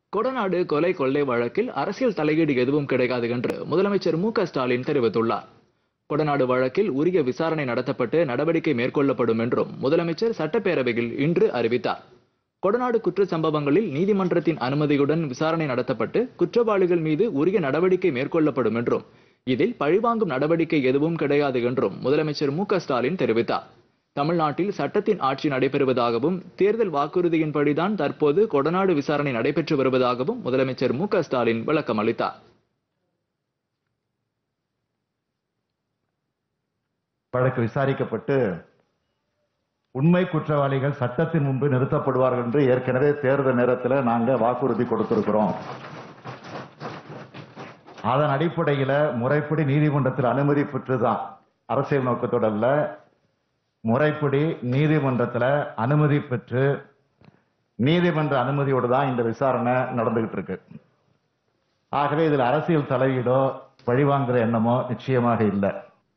கொடநாடு கொலை கொள்ளை வழக்கில் அரசியல் தலையீடு எதுவும் கிடைக்காது என்று முதலமைச்சர் மு க ஸ்டாலின் தெரிவித்துள்ளார் கொடநாடு வழக்கில் உரிய விசாரணை நடத்தப்பட்டு நடவடிக்கை மேற்கொள்ளப்படும் என்றும் முதலமைச்சர் சட்டப்பேரவையில் இன்று அறிவித்தார் கொடநாடு குற்ற சம்பவங்களில் நீதிமன்றத்தின் அனுமதியுடன் விசாரணை நடத்தப்பட்டு குற்றவாளிகள் மீது உரிய நடவடிக்கை மேற்கொள்ளப்படும் என்றும் இதில் பழிவாங்கும் நடவடிக்கை எதுவும் கிடையாது என்றும் முதலமைச்சர் மு க ஸ்டாலின் தெரிவித்தார் தமிழ்நாட்டில் சட்டத்தின் ஆட்சி நடைபெறுவதாகவும் தேர்தல் வாக்குறுதியின்படிதான் தற்போது கொடநாடு விசாரணை நடைபெற்று வருவதாகவும் முதலமைச்சர் மு க ஸ்டாலின் விளக்கம் அளித்தார் வழக்கு விசாரிக்கப்பட்டு உண்மை குற்றவாளிகள் சட்டத்தின் முன்பு நிறுத்தப்படுவார்கள் என்று ஏற்கனவே தேர்தல் நேரத்தில் நாங்க வாக்குறுதி கொடுத்திருக்கிறோம் அதன் அடிப்படையில முறைப்படி நீதிமன்றத்தில் அனுமதி பெற்றுதான் அரசியல் நோக்கத்தோட அல்ல முறைப்படி நீதிமன்றத்துல அனுமதி பெற்று நீதிமன்ற அனுமதியோடு தான் இந்த விசாரணை நடந்துகிட்டு இருக்கு ஆகவே இதில் அரசியல் தலையீடோ பழிவாங்குற எண்ணமோ நிச்சயமாக இல்லை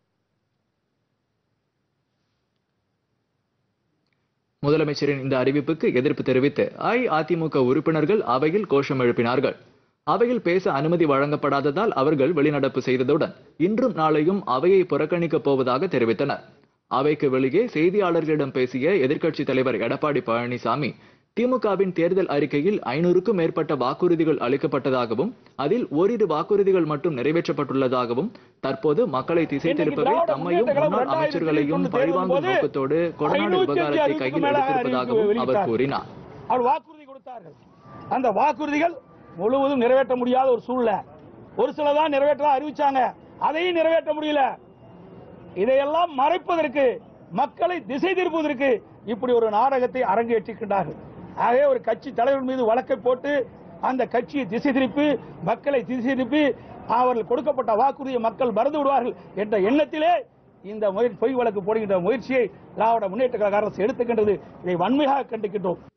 முதலமைச்சரின் இந்த அறிவிப்புக்கு எதிர்ப்பு தெரிவித்து அஇஅதிமுக உறுப்பினர்கள் அவையில் கோஷம் எழுப்பினார்கள் அவையில் பேச அனுமதி வழங்கப்படாததால் அவர்கள் வெளிநடப்பு செய்ததுடன் இன்றும் நாளையும் அவையை புறக்கணிக்கப் போவதாக தெரிவித்தனர் அவைக்கு வெளியே செய்தியாளர்களிடம் பேசிய எதிர்க்கட்சித் தலைவர் எடப்பாடி பழனிசாமி திமுகவின் தேர்தல் அறிக்கையில் ஐநூறுக்கும் மேற்பட்ட வாக்குறுதிகள் அளிக்கப்பட்டதாகவும் அதில் ஓரிரு வாக்குறுதிகள் மட்டும் நிறைவேற்றப்பட்டுள்ளதாகவும் தற்போது மக்களை திசை திருப்பவே தம்மையும் முன்னாள் அமைச்சர்களையும் பழிவாங்கும் நோக்கத்தோடு கொடநாடு விவகாரத்தை கையில் எடுத்திருப்பதாகவும் அவர் கூறினார் அவர் வாக்குறுதி கொடுத்தார்கள் அந்த வாக்குறுதிகள் முழுவதும் நிறைவேற்ற முடியாத ஒரு சூழ்நிலை ஒரு சில தான் நிறைவேற்ற அறிவிச்சாங்க அதையும் நிறைவேற்ற முடியல இதையெல்லாம் மறைப்பதற்கு மக்களை திசை திருப்புவதற்கு இப்படி ஒரு நாடகத்தை அரங்கேற்றிருக்கின்றார்கள் ஆகவே ஒரு கட்சி தலைவர் மீது வழக்கை போட்டு அந்த கட்சியை திசை திருப்பி மக்களை திசை திருப்பி அவர்கள் கொடுக்கப்பட்ட வாக்குறுதியை மக்கள் மறந்து விடுவார்கள் என்ற எண்ணத்திலே இந்த முயற்சி பொய் வழக்கு போடுகின்ற முயற்சியை திராவிட முன்னேற்ற கழக அரசு எடுத்துக்கின்றது இதை வன்மையாக கண்டிக்கின்றோம்